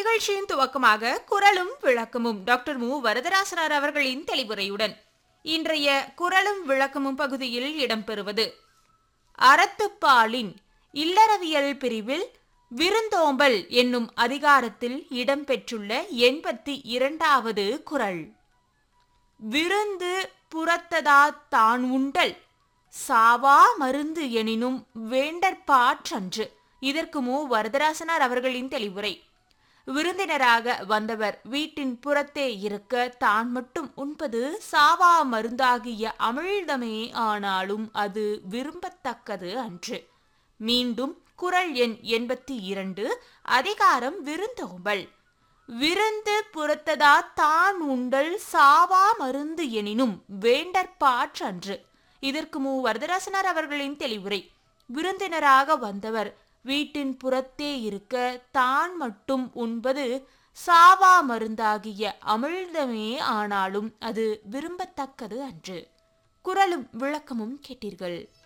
நிகழ்ச்சியின் துவக்கமாக குரலும் விளக்கமும் டாக்டர் மு வரதராசனார் அவர்களின் தெளிவுரையுடன் இன்றைய குரலும் விளக்கமும் பகுதியில் இடம்பெறுவது அறத்துப்பாலின் இல்லறவியல் பிரிவில் விருந்தோம்பல் என்னும் அதிகாரத்தில் இடம்பெற்றுள்ள எண்பத்தி இரண்டாவது குரல் விருந்து புறத்ததா தான் உண்டல் சாவா மருந்து எனினும் வேண்டற்பாற்றன்று இதற்கு மு வரதராசனார் அவர்களின் தெளிவுரை விருந்தினராக வந்தவர் வீட்டின் புறத்தே இருக்க தான் மட்டும் உண்பது சாவா மருந்தாகிய அமிழ்தமே ஆனாலும் அது விரும்பத்தக்கது அன்று மீண்டும் குரல் எண் எண்பத்தி இரண்டு அதிகாரம் விருந்தோம்பல் விருந்து புறத்ததா தான் உண்டல் சாவா மருந்து எனினும் வேண்டற்பாற்றன்று இதற்கு மு வரதராசனார் அவர்களின் தெளிவுரை விருந்தினராக வந்தவர் வீட்டின் புறத்தே இருக்க தான் மட்டும் உண்பது சாவா மருந்தாகிய அமிழ்தமே ஆனாலும் அது விரும்பத்தக்கது அன்று குரலும் விளக்கமும் கேட்டீர்கள்